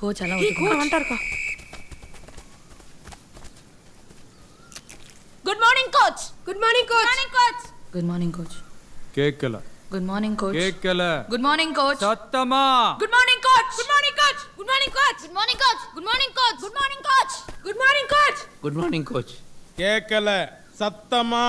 Coach எல்லாம் ஏய், ஒத்துக்க coach வந்துட்டாருக்கா good morning coach good morning coach morning coach good morning coach கேட்கல குட் மார்னிங் கோச் கேட்கல குட் மார்னிங் கோச் சத்தமா good morning coach good morning coach good morning coach good morning coach good morning coach good morning coach good morning coach good morning coach கேட்கல சத்தமா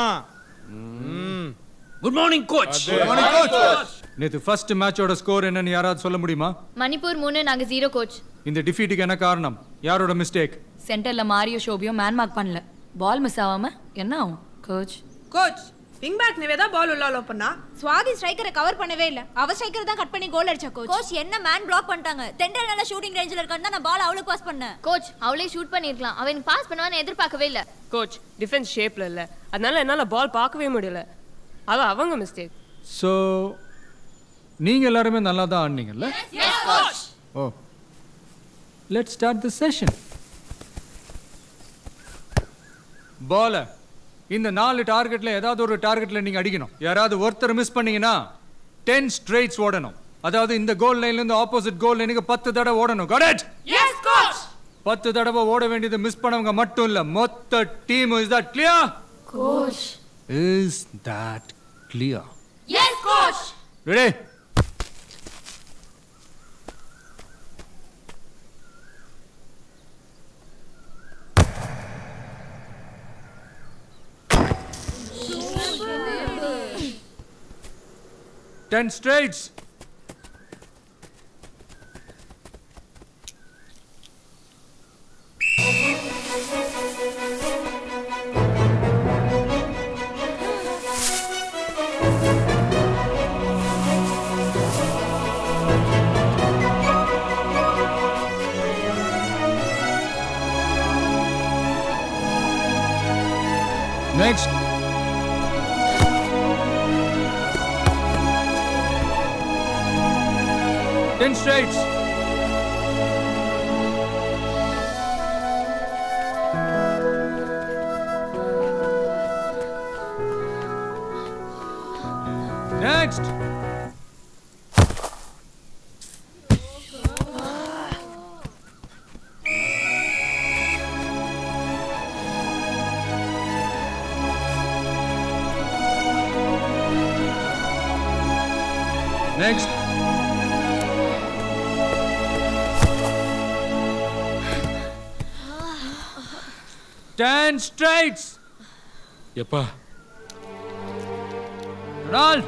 good morning coach நேத்து first மேட்சோட score என்னன்னு யாராவது சொல்ல முடியுமா மணிப்பூர் மூணு நாங்க ஜீரோ கோச் இந்த டிஃபீட்டுக்கு என்ன காரணம் யாரோட மிஸ்டேக் சென்டர்ல மாரியோ ஷோபியும் மேன் மார்க் பண்ணல பால் மிஸ் ஆகாம என்ன ஆகும் coach coach wing back Nivetha ball உள்ள அலோ பண்ணா சுவாதி ஸ்ட்ரைக்கரை கவர் பண்ணவே இல்ல அவ ஸ்ட்ரைக்கர் தான் கட் பண்ணி கோல் அடிச்சா கோச் கோச் என்ன மேன் பிளாக் பண்ணிட்டாங்க தென்றல் நல்ல ஷூட்டிங் ரேஞ்சில இருக்கான்னு தான் நான் பால் அவளுக்கு பாஸ் பண்ணேன் கோச் அவளே ஷூட் பண்ணிருக்கலாம் அவன் பாஸ் பண்ணுவான்னு எதிர்பார்க்கவே இல்ல கோச் டிஃபென்ஸ் ஷேப்ல இல்ல அதனால என்னால பால் பார்க்கவே முடியல அது அவங்க மிஸ்டேக் ஸோ நீங்க எல்லாருமே நல்லா தான் ஆடினீங்கல்ல oh let start the session பால இந்த நாலு டார்கெட்ல ஏதாவது ஒரு டார்கெட்ல நீங்க அடிக்கணும் யாராவது ஒருத்தர் மிஸ் பண்ணீங்கன்னா டென் ஸ்ட்ரைட்ஸ் ஓடணும் அதாவது இந்த கோல் லைன்ல இருந்து ஆப்போசிட் கோல் லைனுக்கு பத்து தடவை ஓடணும் got it எஸ் கோச் பத்து தடவை ஓட வேண்டியது மிஸ் பண்ணவங்க மட்டும் இல்ல மொத்த team is that clear coach is that clear yes coach ready Ten straights. Next. Ten straights. Next. Next. Ten straights. எப்பா Ronald.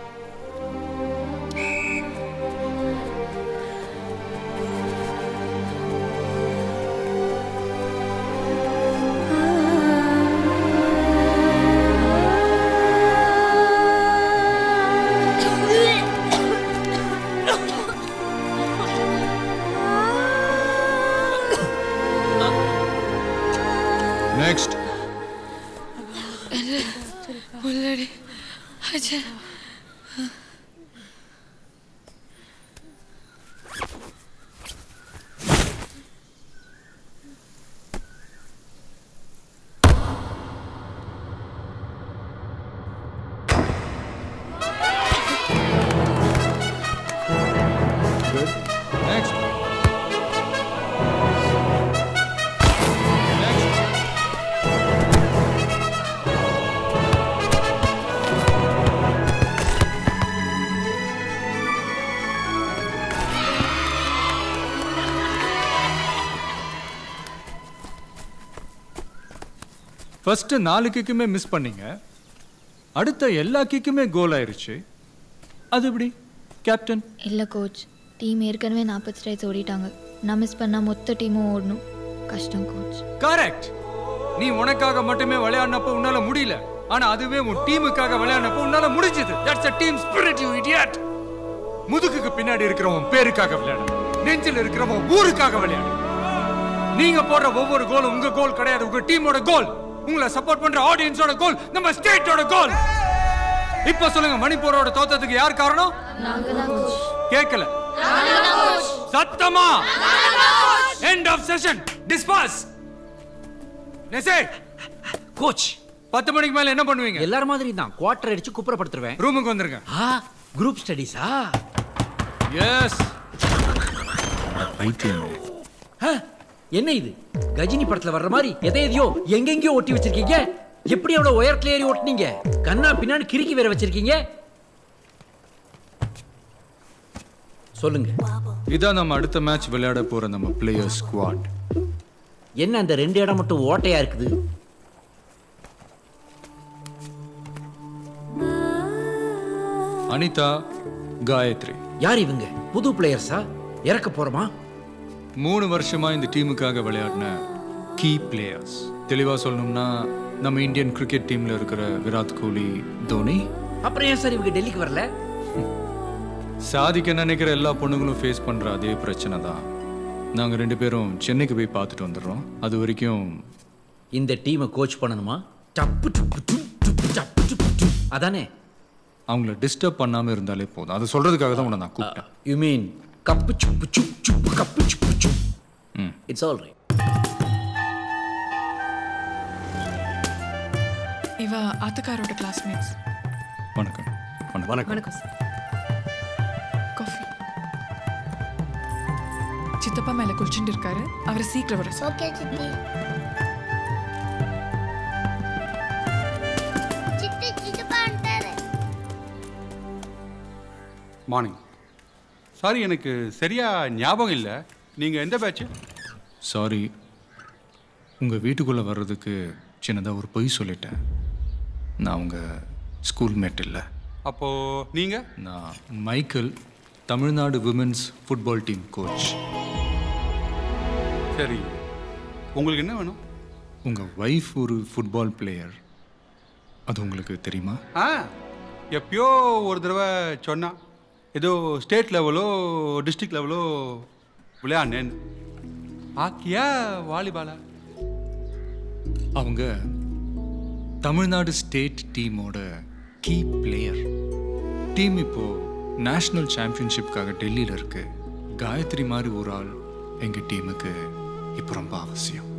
Next. முன்னாடி அச்சா Good. Next. Next. ஃபர்ஸ்ட் நாலு கிக்குமே மிஸ் பண்ணீங்க அடுத்த எல்லா கிக்குமே கோல் ஆயிருச்சு அது எப்படி கேப்டன் இல்ல கோச் டீம் ஏற்கனவே நாற்பது ஸ்ட்ரைட்ஸ் ஓடிட்டாங்க நான் மிஸ் பண்ணா மொத்த டீமும் ஓடணும் கஷ்டம் கோச் கரெக்ட் நீ உனக்காக மட்டுமே விளையாடினப்போ உன்னால முடியல ஆனா அதுவே உன் டீமுக்காக விளையாடினப்போ உன்னால முடிஞ்சது that's a team spirit you idiot முதுகுக்கு பின்னாடி இருக்கிறவன் பேருக்காக விளையாடு நெஞ்சில் இருக்கிறவன் ஊருக்காக விளையாடு நீங்க போடுற ஒவ்வொரு கோலும் உங்க கோல் கிடையாது உங்க டீமோட கோல் உங்களை சப்போர்ட் பண்ற ஆடியன்ஸோட கோல் நம்ம ஸ்டேட்டோட கோல் இப்ப சொல்லுங்க மணிப்பூரோட தோத்தத்துக்கு யார் காரணம் கேட்கல சத்தமா எண்ட் ஆஃப் செஷன் டிஸ்பாஸ் நெசே கோச் பத்து மணிக்கு மேல என்ன பண்ணுவீங்க எல்லாரும் மாதிரி தான் குவார்டர் அடிச்சு குப்புறப்படுத்துருவேன் ரூமுக்கு வந்துருங்க ஆ குரூப் ஸ்டடிஸா எஸ் பைத்தியம் ஆ, என்ன இது கஜினி படத்துல வர்ற மாதிரி எதை எதையோ எங்கெங்கயோ ஒட்டி வச்சிருக்கீங்க எப்படி அவ்வளவு உயரத்துல ஏறி ஒட்டினீங்க கண்ணா பின்னாடி கிறுக்கி வேற வச்சிருக்கீங்க சொல்லுங்க இதான் நம்ம அடுத்த மேட்ச் விளையாட போற நம்ம பிளேயர் ஸ்குவாட் என்ன அந்த ரெண்டு இடம் மட்டும் ஓட்டையா இருக்குது அனிதா காயத்ரி யார் இவங்க புது பிளேயர்ஸா இறக்க போறோமா மூணு வருஷமா இந்த டீமுக்காக விளையாடின கீ பிளேயர்ஸ் தெளிவா சொல்லணும்னா நம்ம இந்தியன் கிரிக்கெட் டீம்ல இருக்கிற விராட் கோலி தோனி அப்புறம் ஏன் சார் இவங்க டெல்லிக்கு வரல சாதிக்க நினைக்கிற எல்லா பொண்ணுங்களும் ஃபேஸ் பண்ற அதே பிரச்சனை தான் நாங்க ரெண்டு பேரும் சென்னைக்கு போய் பார்த்துட்டு வந்துடுறோம் அது வரைக்கும் இந்த டீமை கோச் பண்ணணுமா டப்பு டுப்பு டும், டுப்பு டப்பு டுப்பு டும். அதானே அவங்கள டிஸ்டர்ப் பண்ணாம இருந்தாலே போதும் அதை சொல்றதுக்காக தான் உன்னை நான் கூப்பிட்டேன் யூ மீன் கப்பு சுப்பு சுப் சுப்பு கப்பு சுப்பு சுப் ம். இட்ஸ் ஆல் ரைட் இவ ஆத்துக்காரோட கிளாஸ்மேட்ஸ் வணக்கம் வணக்கம் வணக்கம் வணக்கம் சார் காஃபி சித்தப்பா மேல குளிச்சுட்டு இருக்காரு அவரை சீக்கிரம் வர சொல்லு. ஓகே சித்தி சித்தி சித்தப்பா வந்துட்டாரு மார்னிங் சாரி எனக்கு சரியா ஞாபகம் இல்லை நீங்கள் எந்த பேட்ச் சாரி உங்க வீட்டுக்குள்ள வர்றதுக்கு சின்னதா ஒரு பொய் சொல்லிட்டேன் நான் உங்க ஸ்கூல்மேட் இல்லை அப்போது நீங்கள் நான் Michael Tamil Nadu women's football team coach சரி உங்களுக்கு என்ன வேணும் உங்க ஒய்ஃப் ஒரு ஃபுட்பால் பிளேயர் அது உங்களுக்கு தெரியுமா ஆ எப்பயோ ஒரு தடவை சொன்னா ஏதோ ஸ்டேட் லெவலோ டிஸ்ட்ரிக்ட் லெவலோ விளையாடினேன் ஹாக்கியா வாலிபாலா அவங்க தமிழ்நாடு ஸ்டேட் டீமோட கீ பிளேயர் டீம் இப்போ நேஷனல் சாம்பியன்ஷிப்காக டெல்லியில் இருக்கு காயத்ரி மாதிரி ஒரு ஆள் எங்க டீமுக்கு இப்போ ரொம்ப அவசியம்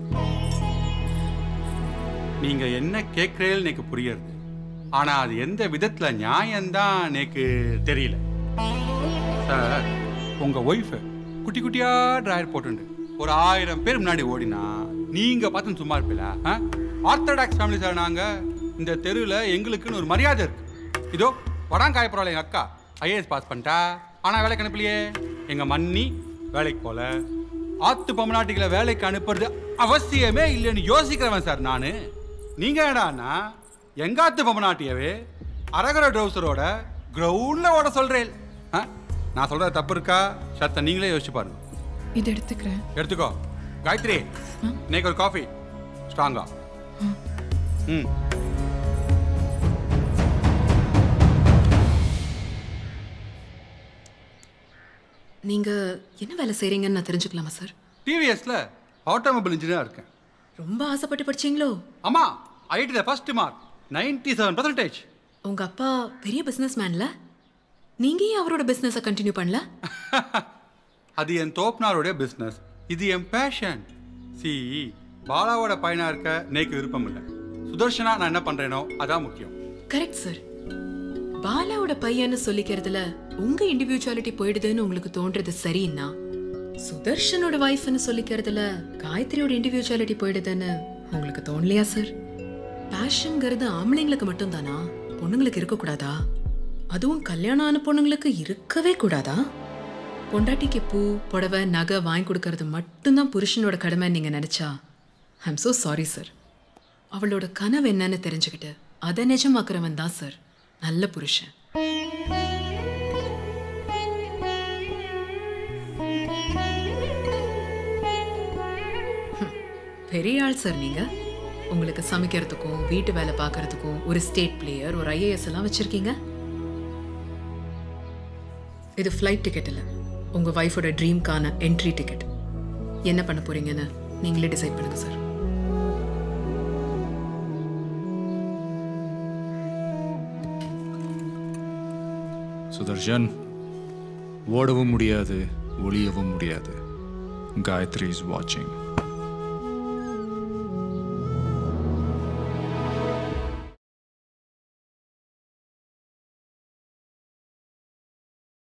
நீங்கள் என்ன கேட்குறேன்னு எனக்கு புரியுறது ஆனால் அது எந்த விதத்தில் நியாயம்தான் எனக்கு தெரியல சார் உங்கள் ஒய்ஃபு குட்டி குட்டியாக ட்ராயர் போட்டுண்டு ஒரு ஆயிரம் பேர் முன்னாடி ஓடினா நீங்கள் பார்த்து சும்மா இருப்பீங்களா ஆ ஆர்த்தடாக்ஸ் ஃபேமிலி சார் நாங்கள் இந்த தெருவில் எங்களுக்குன்னு ஒரு மரியாதை இருக்கு இதோ வடாங்காய பரவாயில்ல எங்கள் அக்கா ஐஏஎஸ் பாஸ் பண்ணிட்டா ஆனால் வேலைக்கு அனுப்பலையே எங்கள் மன்னி வேலைக்கு போகல ஆத்து பொம்மநாட்டிகளை வேலைக்கு அனுப்புறது அவசியமே இல்லைன்னு யோசிக்கிறவன் சார் நான் நீங்கள் என்னடான்னா எங்காத்து பொம்மநாட்டியவே அரகர ட்ரௌசரோட கிரவுண்டில் ஓட சொல்கிறேன் ஆ நான் சொல்கிறது தப்பு இருக்கா சத்த நீங்களே யோசிச்சு பாருங்க இது எடுத்துக்கிறேன் எடுத்துக்கோ காயத்ரி இன்னைக்கு ஒரு காஃபி ஸ்ட்ராங்கா ம் நீங்க என்ன வேலை செய்றீங்கன்னு நான் தெரிஞ்சுக்கலாமா சார் டிவிஎஸ்ல ஆட்டோமொபைல் இன்ஜினியராக இருக்கேன் ரொம்ப ஆசைப்பட்டு படிச்சீங்களோ அம்மா ஐடியில் first mark ninety seven percentage உங்க அப்பா பெரிய பிசினஸ் மேன்ல நீங்க ஏன் அவரோட பிசினஸை கண்டினியூ பண்ணல அது என் தோப்னாருடைய பிஸ்னஸ் இது என் பேஷன் சி பாலாவோட பையனாக இருக்க நேக்கு விருப்பம் இல்லை சுதர்ஷனா நான் என்ன பண்ணுறேனோ அதான் முக்கியம் கரெக்ட் சார் பாலாவோட பையன்னு சொல்லிக்கிறதுல உங்க இண்டிவிஜுவாலிட்டி போயிடுதுன்னு உங்களுக்கு தோன்றது சரின்னா சுதர்ஷனோட வைஃப்னு சொல்லிக்கிறதுல காயத்ரியோட இண்டிவிஜுவாலிட்டி போயிடுதுன்னு உங்களுக்கு தோணலையா சார் பேஷன்ங்கிறது ஆம்பளைங்களுக்கு மட்டும்தானா பொண்ணுங்களுக்கு இருக்கக்கூடாதா அதுவும் கல்யாணம் ஆன பொண்ணுங்களுக்கு இருக்கவே கூடாதா பொண்டாட்டிக்கு பூ புடவை நகை வாங்கி கொடுக்கறது மட்டும்தான் புருஷனோட கடமை நீங்க நினைச்சா ஐம் so சாரி சார் அவளோட கனவு என்னன்னு தெரிஞ்சுக்கிட்டு அதை நிஜமாக்குறவன் தான் சார் நல்ல புருஷன் ஹம், பெரிய ஆள் சார் நீங்க உங்களுக்கு சமைக்கிறதுக்கும் வீட்டு வேலை பார்க்கறதுக்கும் ஒரு ஸ்டேட் பிளேயர் ஒரு ஐஏஎஸ் எல்லாம் வச்சிருக்கீங்க இது ஃப்ளைட் டிக்கெட் இல்லை உங்க ஒய்ஃபோட ட்ரீம்க்கான என்ட்ரி டிக்கெட் என்ன பண்ண போறீங்கன்னு நீங்களே டிசைட் பண்ணுங்க சார் சுதர்ஷன் ஓடவும் முடியாது ஒளியவும் முடியாது காயத்ரி இஸ் வாட்சிங்